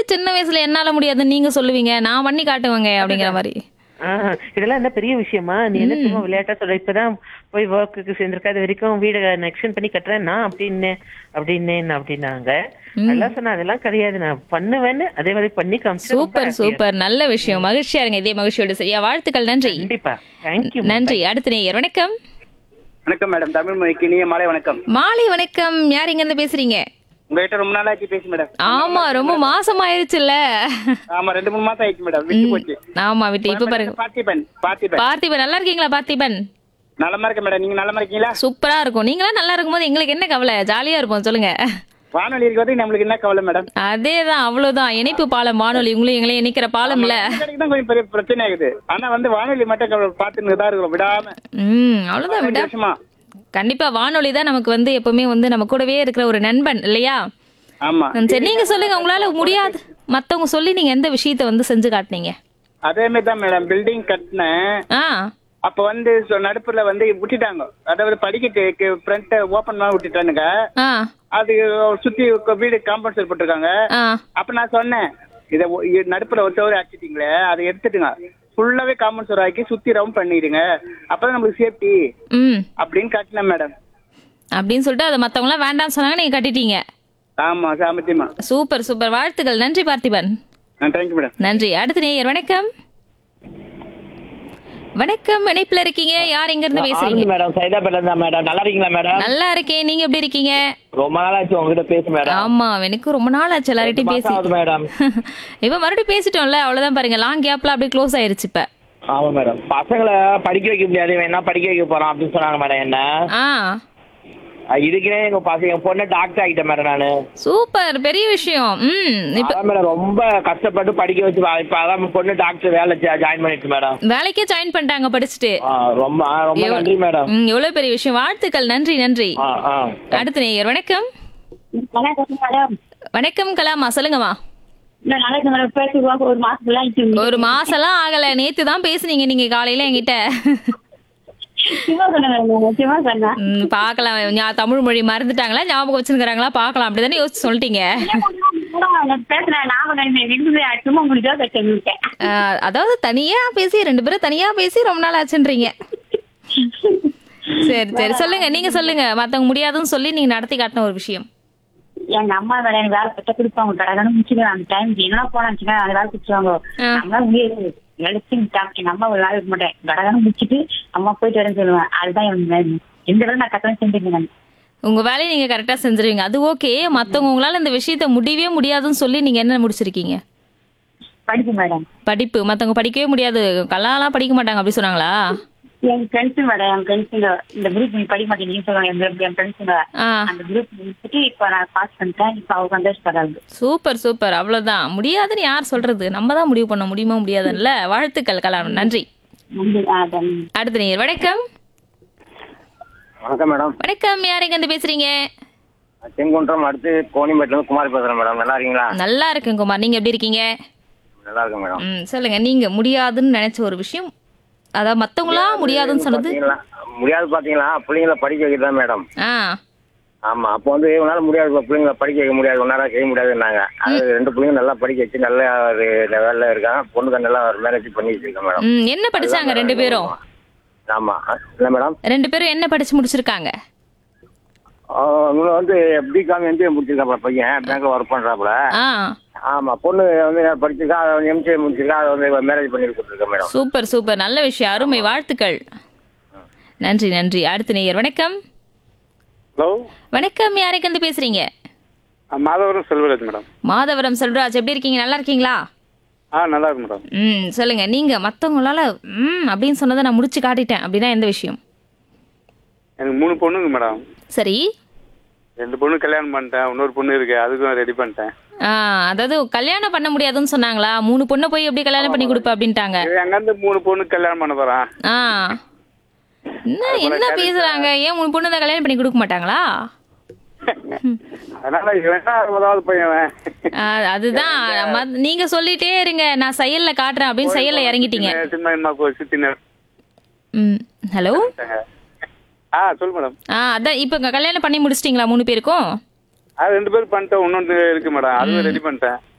சின்ன வயசுல என்னால முடியாதுன்னு நீங்க சொல்லுவீங்க நான் பண்ணி காட்டுவேங்க அப்படிங்கிற மாதிரி ஆ, இதெல்லாம் என்ன பெரிய விஷயமா நீ என்ன சும்மா விளையாட்டா சொல்ற இப்பதான் போய் ஒர்க்குக்கு சேர்ந்திருக்க அது வரைக்கும் வீட எக்ஸ்டெண்ட் பண்ணி கட்டுறேன் நான் அப்படின்னு அப்படின்னேன் அப்படின்னாங்க நல்லா சொன்னா அதெல்லாம் கிடையாது நான் பண்ணுவேன்னு அதே மாதிரி பண்ணி காமிச்சு ரொம்ப சூப்பர் happy ஆ சூப்பர் நல்ல விஷயம் மகிழ்ச்சியா இருங்க இதே மகிழ்ச்சியோட சரியா வாழ்த்துக்கள் நன்றி இருக்கேன். கண்டிப்பா தேங்க்யூ நன்றி அடுத்த நேயர் வணக்கம் வணக்கம் மேடம் தமிழ் மொழிக்கு இனிய மாலை வணக்கம் மாலை வணக்கம் யார் இங்க இருந்து பேசுறீங்க உங்ககிட்ட ரொம்ப நாளாச்சு பேசி மேடம் ஆமா ரொம்ப மாசம் ஆயிருச்சுல்ல ஆமா ரெண்டு மூணு மாசம் ஆயிடுச்சு மேடம் விட்டு போச்சு ஆமா விட்டு இப்ப பாருங்க பார்த்திபன் பார்த்திபன் பார்த்திபன் நல்லா இருக்கீங்களா பார்த்திபன் நலமா இருக்க மேடம் நீங்க நலமா இருக்கீங்களா சூப்பரா இருக்கும் நீங்களாம் நல்லா இருக்கும்போது எங்களுக்கு என்ன கவலை ஜாலியா இருப்போம் சொல்லுங்க வானொலி இருக்கிறது நம்மளுக்கு என்ன கவலை மேடம் அதேதான் அவ்வளவுதான் இணைப்பு பாலம் வானொலி உங்களையும் எங்களையும் இணைக்கிற பாலம்ல எனக்கு தான் கொஞ்சம் பெரிய பிரச்சனை ஆகுது ஆனா வந்து வானொலி மட்டும் கவலை பார்த்துன்னு தான் இருக்கிறோம் விடாம ம் அவ்வளவுதான் விட ரெண்டு வருஷமா கண்டிப்பா வானொலி தான் நமக்கு வந்து எப்பவுமே வந்து நம்ம கூடவே இருக்கிற ஒரு நண்பன் இல்லையா ஆமா ம், சரி நீங்க சொல்லுங்க உங்களால முடியாது மத்தவங்க சொல்லி நீங்க எந்த விஷயத்த வந்து செஞ்சு காட்டுனீங்க அதே மாதிரி தான் மேடம் பில்டிங் கட்டினேன் ஆ அப்ப வந்து so நடுப்புல வந்து விட்டுட்டாங்க அதாவது படிக்கட்டு ஃப்ரண்ட் ஓபன் பண்ண விட்டுட்டானுங்க ஆ அது சுத்தி வீடு காம்பவுண்ட் செல் போட்டிருக்காங்க ஆ அப்ப நான் சொன்னேன் இத ஒ- இ- நடுப்புல ஒரு சோறு அடிச்சிட்டீங்களே அதை எடுத்துட்டுங்க ஃபுல்லாவே காம்பவுண்ட் சோறு ஆக்கி சுத்தி ரவுண்ட் பண்ணிடுங்க அப்பதான் நமக்கு சேஃப்டி ம் அப்படின்னு கட்டினேன் மேடம் அப்படின்னு சொல்லிட்டு அதை மத்தவங்களாம் வேண்டாம்னு சொன்னாங்க நீங்க கட்டிட்டீங்க ஆமா சாமத்தியமா சூப்பர் சூப்பர் வாழ்த்துக்கள் நன்றி பார்த்திபன் தேங்க்யூ மேடம் நன்றி அடுத்த நேயர் வணக்கம் வணக்கம் இணைப்புல இருக்கீங்க யார் எங்க இருந்து பேசுறீங்க ஆனந்த் மேடம் சைதாப்பேட்ல இருந்தா மேடம் நல்லா இருக்கீங்களா மேடம் நல்லா இருக்கேன் நீங்க எப்படி இருக்கீங்க ரொம்ப நாள் ஆச்சு உங்ககிட்ட பேச மேடம் ஆமா எனக்கு ரொம்ப நாள் ஆச்சு எல்லார்கிட்டயும் மாசம் பேசி ஆகுது மேடம் இப்ப மறுபடியும் பேசிட்டோம்ல அவ்வளவுதான் பாருங்க லாங் கேப்ல அப்படியே க்ளோஸ் ஆயிருச்சு இப்ப ஆமா மேடம் பசங்களை படிக்க வைக்க முடியாது வேணா படிக்க வைக்க போறோம் அப்படின்னு சொன்னாங்க மேடம் என்ன ஆ அஹ் இதுக்குனே எங்க பசங்க என் பொண்ணு டாக்டர் ஆகிட்டேன் மேடம் நானு சூப்பர் பெரிய விஷயம் ம் இப்ப அதான் மேடம் ரொம்ப கஷ்டப்பட்டு படிக்க வச்சு வா- இப்ப அதான் என் பொண்ணு டாக்டர் வேலை ஜாயின் பண்ணிட்டு மேடம் வேலைக்கே ஜாயின் பண்ணிட்டாங்க படிச்சுட்டு ஆ, ரொம்ப ஆ, ரொம்ப எவ்வ- நன்றி மேடம் ம், எவ்வளவு பெரிய விஷயம் வாழ்த்துக்கள் நன்றி நன்றி ஆ ஆ அடுத்த நேயர் வணக்கம் வணக்கம் மேடம் வணக்கம் கலாமா சொல்லுங்கம்மா நான் நாளைக்கு மேடம் பேசுவாங்க ஒரு மாசத்துல ஆயிடுச்சு ஒரு மாசம்லாம் ஆகல நேத்து தான் பேசுனீங்க நீங்க காலையில என்கிட்ட சிவா சொன்னாங்க சிவா சொன்னா ம், பார்க்கலாம் ஞா- தமிழ் மொழி மறந்துட்டாங்களா ஞாபகம் வச்சிருக்காங்களா பார்க்கலாம் அப்படிதானே யோசிச்சு சொல்லிட்டீங்க பேசுறேன் ஞாபகம் இருந்தது சும்மா உங்களுக்கு தான் கட்டிருக்கேன் ஆஹ், அதாவது தனியா பேசி ரெண்டு பேரும் தனியா பேசி ரொம்ப நாள் ஆச்சுன்றீங்க சரி சரி சொல்லுங்க நீங்க சொல்லுங்க மத்தவங்க முடியாதுன்னு சொல்லி நீங்க நடத்தி காட்டின ஒரு விஷயம் எங்க அம்மா வேலை எனக்கு வேலை கிட்ட கொடுப்பாங்க கடகடன்னு முடிச்சுக்கலாம் அந்த டைம் என்ன போனாச்சுங்க அந்த வேலை கொடுத்துருவாங்க ஆ. நம்மளால முடியாது எழுச்சி எங்க அம்மா ஒரு வேலை இருக்க மாட்டேன் கடகடன்னு முடிச்சுட்டு அம்மா போயிட்டு வரேன்னு சொல்லுவேன் அதுதான் எனக்கு வேலை. எந்த வேலை நான் கட்டணம் செஞ்சுருக்கேன் உங்க வேலையை நீங்க கரெக்டா செஞ்சிருவீங்க அது ஓகே மத்தவங்க உங்களால இந்த விஷயத்த முடியவே முடியாதுன்னு சொல்லி நீங்க என்ன முடிச்சிருக்கீங்க படிப்பு மேடம் படிப்பு மத்தவங்க படிக்கவே முடியாது கல்லாலாம் படிக்க மாட்டாங்க அப்படி சொன்னாங்களா என் ஃப்ரெண்ட்ஸு மேடம் என் ஃப்ரெண்ட்ஸுங்க இந்த குரூப் நீ படிக்க மாட்டேங்க சொல்லுவாங்க என் என் ஃப்ரெண்ட்ஸுங்க ஆ அந்த குரூப் முடிச்சுட்டு இப்ப நான் பாஸ் பண்ணிட்டேன் இப்ப அவங்க சந்தோஷப்படுறாங்க சூப்பர் சூப்பர் அவ்வளவுதான் முடியாதுன்னு யார் சொல்றது நம்ம தான் முடிவு பண்ண முடியுமா முடியாதுல்ல வாழ்த்துக்கள் கலாம் நன்றி நன்றி ஆ தம்பி அடுத்த நீர் வணக்கம் வணக்கம் மேடம் வணக்கம் யார் எங்க இருந்து பேசுறீங்க செங்குன்றம் அடுத்து கோணிமேட்ல இருந்து குமார் பேசுறேன் மேடம் நல்லா இருக்கீங்களா நல்லா இருக்கேன் குமார் நீங்க எப்படி இருக்கீங்க நல்லா இருக்கேன் மேடம் ம் சொல்லுங்க நீங்க முடியாதுன்னு நினைச்ச ஒரு விஷயம் அதான் மத்தவங்களா முடியாதுன்னு சொன்னது பாத்தீங்களா முடியாது பாத்தீங்களா பிள்ளைங்களை படிக்க வைக்கிறது தான் மேடம் ஆ ஆமா அப்போ வந்து உன்னால முடியாது இப்ப பிள்ளைங்களை படிக்க வைக்க முடியாது உன்னால செய்ய முடியாதுன்னாங்க அது ரெண்டு பிள்ளைங்க நல்லா படிக்க வச்சு நல்ல ஒரு லெவல்ல இருக்காங்க பொண்ணுக்கு நல்லா ஒரு மேரேஜ் பண்ணி வச்சிருக்கேன் மேடம் ம் என்ன படிச்சாங்க ரெண்டு பேரும் ஆமா இல்ல மேடம் ரெண்டு பேரும் என்ன படிச்சு முடிச்சிருக்காங்க இவங்க வந்து பிகாம் எம்பிஏ முடிச்சிருக்காப்ல பையன் பேங்க்ல ஒர்க் பண்றாப்புல ஆ ஆமா பொண்ணு வந்து படிச்சிருக்கா அதை வந்து எம்சிஏ முடிச்சிருக்கா அதை வந்து மேரேஜ் பண்ணி கொடுத்துருக்கேன் மேடம் சூப்பர் சூப்பர் நல்ல விஷயம் அருமை வாழ்த்துக்கள் நன்றி நன்றி அடுத்த நேயர் வணக்கம் ஹலோ வணக்கம் யாருக்கு இருந்து பேசுறீங்க மாதவரம் செல்வராஜ் மேடம் மாதவரம் செல்வராஜ் எப்படி இருக்கீங்க நல்லா இருக்கீங்களா ஆ நல்லா இருக்கு மேடம் ம் சொல்லுங்க நீங்க மத்தவங்களால ம் அப்படின்னு சொன்னதை நான் முடிச்சு காட்டிட்டேன் அப்படின்னா எந்த விஷயம் எனக்கு மூணு பொண்ணுங்க மேடம் சரி ரெண்டு பொண்ணு கல்யாணம் பண்ணிட்டேன் இன்னொரு பொண்ணு இருக்கு அதுக்கும் ரெடி பண்ணிட்டேன் ஆ அதாவது கல்யாணம் பண்ண முடியாதுன்னு சொன்னாங்களா மூணு பொண்ணை போய் எப்படி கல்யாணம் பண்ணி கொடுப்ப அப்படின்ட்டாங்க இது அங்கேருந்து மூணு பொண்ணு கல்யாணம் பண்ண போறேன் ஆ என்ன என்ன பேசுறாங்க ஏன் மூணு பொண்ணு தான் கல்யாணம் பண்ணி கொடுக்க மாட்டாங்களா அதனால இவன் தான் முதலாவது பையன் இவன். ஆ, அதுதான் மத்- நீங்க சொல்லிட்டே இருங்க நான் செயல்ல காட்டுறேன் அப்படின்னு செயல்ல இறங்கிட்டீங்க சின்ன- சின்ன அம்மாவுக்கு ஒரு சித்தி ம் ஹலோ ஆ சொல்லு மேடம் ஆ அதான் இப்போ கல்யாணம் பண்ணி முடிச்சிட்டிங்களா மூணு பேருக்கும் அது ரெண்டு பேரும் பண்ணிட்டேன் இன்னொன்று இருக்கு மேடம் அதுவும் ரெடி பண்ணிட்டேன்